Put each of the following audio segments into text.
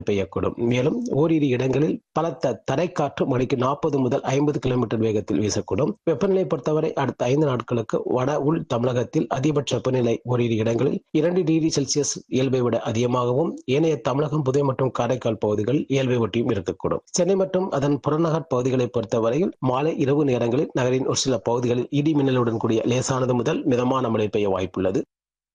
பெய்யக்கூடும் மேலும் ஓரிரு இடங்களில் பலத்த தரைக்காற்று மணிக்கு நாற்பது முதல் ஐம்பது கிலோமீட்டர் வேகத்தில் வீசக்கூடும் வெப்பநிலை பொறுத்தவரை அடுத்த ஐந்து நாட்களுக்கு வட உள் தமிழகத்தில் அதிகபட்ச வெப்பநிலை ஓரிரு இடங்களில் இரண்டு டிகிரி செல்சியஸ் இயல்பை விட அதிகமாகவும் ஏனைய தமிழகம் புதை மற்றும் காரைக்கால் பகுதிகள் இயல்பை ஒட்டியும் இருக்கக்கூடும் சென்னை மற்றும் அதன் புறநகர் பகுதிகளை பொறுத்தவரையில் மாலை இரவு நேரங்களில் நகரின் ஒரு சில பகுதிகளில் இடி மின்னலுடன் கூடிய லேசானது முதல் மிதமான மழை பெய்ய வாய்ப்புள்ளது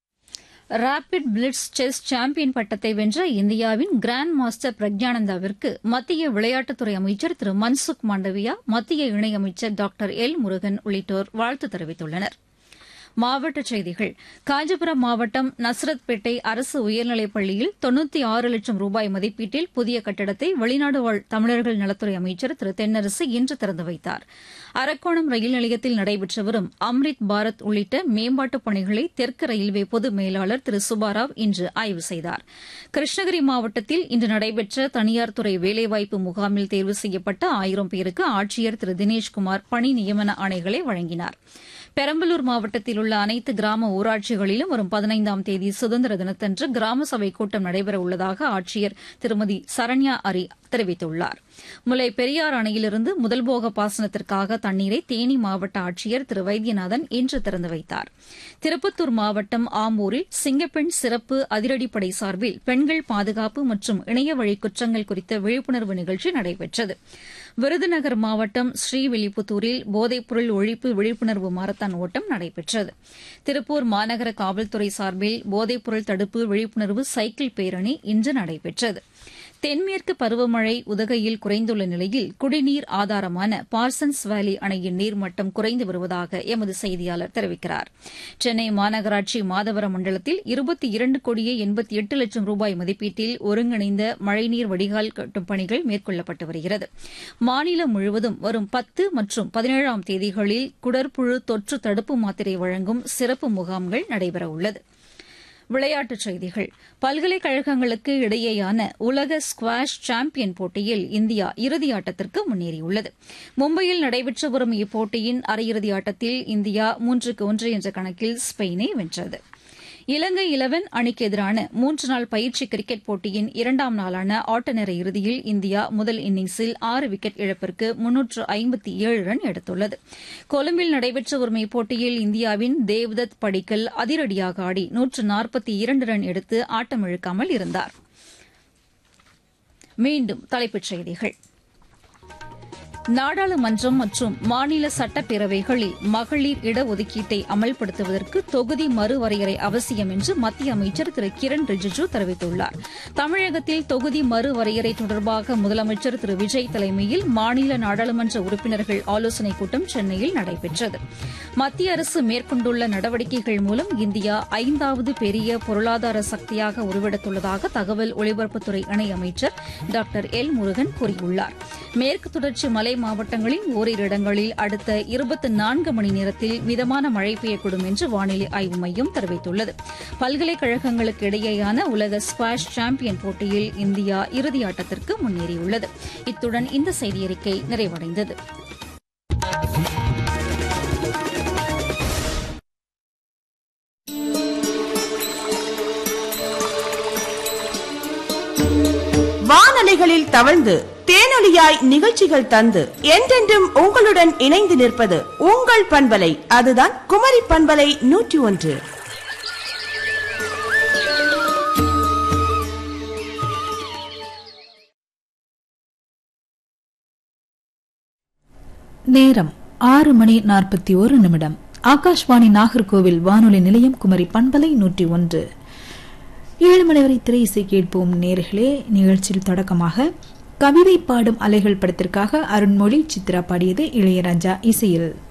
ரேபிட் பிளிட்ஸ் செஸ் சாம்பியன் பட்டத்தை வென்ற இந்தியாவின் கிராண்ட் மாஸ்டர் பிரக்ஞானந்தாவிற்கு மத்திய விளையாட்டுத்துறை அமைச்சர் திரு மன்சுக் மாண்டவியா மத்திய இணையமைச்சர் டாக்டர் எல் முருகன் உள்ளிட்டோர் வாழ்த்து தெரிவித்துள்ளனா் மாவட்டச் செய்திகள் காஞ்சிபுரம் மாவட்டம் நஸ்ரத்பேட்டை அரசு உயர்நிலைப் பள்ளியில் தொன்னூத்தி ஆறு லட்சம் ரூபாய் மதிப்பீட்டில் புதிய கட்டடத்தை வெளிநாடு வாழ் தமிழர்கள் நலத்துறை அமைச்சர் திரு தென்னரசு இன்று திறந்து வைத்தார் அரக்கோணம் ரயில் நிலையத்தில் நடைபெற்று வரும் அம்ரித் பாரத் உள்ளிட்ட மேம்பாட்டுப் பணிகளை தெற்கு ரயில்வே பொது மேலாளர் திரு சுபாராவ் இன்று ஆய்வு செய்தார் கிருஷ்ணகிரி மாவட்டத்தில் இன்று நடைபெற்ற தனியார் துறை வேலைவாய்ப்பு முகாமில் தேர்வு செய்யப்பட்ட ஆயிரம் பேருக்கு ஆட்சியர் திரு தினேஷ்குமார் பணி நியமன ஆணைகளை வழங்கினார் பெரம்பலூர் மாவட்டத்தில் உள்ள அனைத்து கிராம ஊராட்சிகளிலும் வரும் பதினைந்தாம் தேதி சுதந்திர தினத்தன்று கிராம சபை கூட்டம் நடைபெற உள்ளதாக ஆட்சியர் திருமதி சரண்யா அரி தெரிவித்துள்ளார் முல்லை பெரியார் அணையிலிருந்து முதல்போக பாசனத்திற்காக தண்ணீரை தேனி மாவட்ட ஆட்சியர் திரு வைத்தியநாதன் இன்று திறந்து வைத்தார் திருப்பத்தூர் மாவட்டம் ஆம்பூரில் சிங்கப்பெண் சிறப்பு அதிரடிப்படை சார்பில் பெண்கள் பாதுகாப்பு மற்றும் இணையவழி குற்றங்கள் குறித்த விழிப்புணர்வு நிகழ்ச்சி நடைபெற்றது விருதுநகர் மாவட்டம் ஸ்ரீவில்லிபுத்தூரில் போதைப்பொருள் ஒழிப்பு விழிப்புணர்வு மாரத்தான் ஓட்டம் நடைபெற்றது திருப்பூர் மாநகர காவல்துறை சார்பில் போதைப்பொருள் தடுப்பு விழிப்புணர்வு சைக்கிள் பேரணி இன்று நடைபெற்றது தென்மேற்கு பருவமழை உதகையில் குறைந்துள்ள நிலையில் குடிநீர் ஆதாரமான பார்சன்ஸ் வேலி அணையின் நீர்மட்டம் குறைந்து வருவதாக எமது செய்தியாளர் தெரிவிக்கிறார் சென்னை மாநகராட்சி மாதவரம் மண்டலத்தில் இருபத்தி இரண்டு கோடியே எண்பத்தி எட்டு லட்சம் ரூபாய் மதிப்பீட்டில் ஒருங்கிணைந்த மழைநீர் வடிகால் கட்டும் பணிகள் மேற்கொள்ளப்பட்டு வருகிறது மாநிலம் முழுவதும் வரும் பத்து மற்றும் பதினேழாம் தேதிகளில் குடற்புழு தொற்று தடுப்பு மாத்திரை வழங்கும் சிறப்பு முகாம்கள் நடைபெறவுள்ளது விளையாட்டுச் செய்திகள் பல்கலைக்கழகங்களுக்கு இடையேயான உலக ஸ்குவாஷ் சாம்பியன் போட்டியில் இந்தியா இறுதியாட்டத்திற்கு முன்னேறியுள்ளது மும்பையில் நடைபெற்று வரும் இப்போட்டியின் அரையிறுதி ஆட்டத்தில் இந்தியா மூன்றுக்கு ஒன்று என்ற கணக்கில் ஸ்பெயினை வென்றது இலங்கை இலவன் அணிக்கு எதிரான மூன்று நாள் பயிற்சி கிரிக்கெட் போட்டியின் இரண்டாம் நாளான ஆட்டநேர இறுதியில் இந்தியா முதல் இன்னிங்ஸில் ஆறு விக்கெட் இழப்பிற்கு முன்னூற்று ஐம்பத்தி ஏழு ரன் எடுத்துள்ளது கொழும்பில் நடைபெற்று வரும் இப்போட்டியில் இந்தியாவின் தேவ்தத் படிக்கல் அதிரடியாக ஆடி நூற்று நாற்பத்தி இரண்டு ரன் எடுத்து ஆட்டமிழக்காமல் இருந்தார் மீண்டும் தலைப்புச் செய்திகள் நாடாளுமன்றம் மற்றும் மாநில சட்டப்பேரவைகளில் மகளிர் இடஒதுக்கீட்டை அமல்படுத்துவதற்கு தொகுதி மறுவரையறை அவசியம் என்று மத்திய அமைச்சர் திரு கிரண் ரிஜிஜு தெரிவித்துள்ளார் தமிழகத்தில் தொகுதி மறுவரையறை தொடர்பாக முதலமைச்சர் திரு விஜய் தலைமையில் மாநில நாடாளுமன்ற உறுப்பினர்கள் ஆலோசனைக் கூட்டம் சென்னையில் நடைபெற்றது மத்திய அரசு மேற்கொண்டுள்ள நடவடிக்கைகள் மூலம் இந்தியா ஐந்தாவது பெரிய பொருளாதார சக்தியாக உருவெடுத்துள்ளதாக தகவல் ஒலிபரப்புத்துறை இணையமைச்சர் டாக்டர் எல் முருகன் கூறியுள்ளார் மேற்கு தொடர்ச்சி மலை மாவட்டங்களில் ஓரிரு இடங்களில் அடுத்த இருபத்தி நான்கு மணி நேரத்தில் மிதமான மழை பெய்யக்கூடும் என்று வானிலை ஆய்வு மையம் தெரிவித்துள்ளது பல்கலைக்கழகங்களுக்கு இடையேயான உலக ஸ்குவாஷ் சாம்பியன் போட்டியில் இந்தியா இறுதியாட்டத்திற்கு முன்னேறியுள்ளது இத்துடன் இந்த செய்தியறிக்கை நிறைவடைந்தது வானலைகளில் தவழ்ந்து தேனொலியாய் நிகழ்ச்சிகள் தந்து என்றென்றும் உங்களுடன் இணைந்து நிற்பது உங்கள் பண்பலை அதுதான் குமரி பண்பலை நூற்றி ஒன்று நேரம் ஆறு மணி நாற்பத்தி ஒரு நிமிடம் ஆகாஷ்வாணி நாகர்கோவில் வானொலி நிலையம் குமரி பண்பலை நூற்றி ஒன்று ஏழு மணி வரை திரை இசை கேட்போம் நேர்களே நிகழ்ச்சியில் தொடக்கமாக கவிதை பாடும் அலைகள் படத்திற்காக அருண்மொழி சித்ரா பாடியது இளையராஜா இசையில்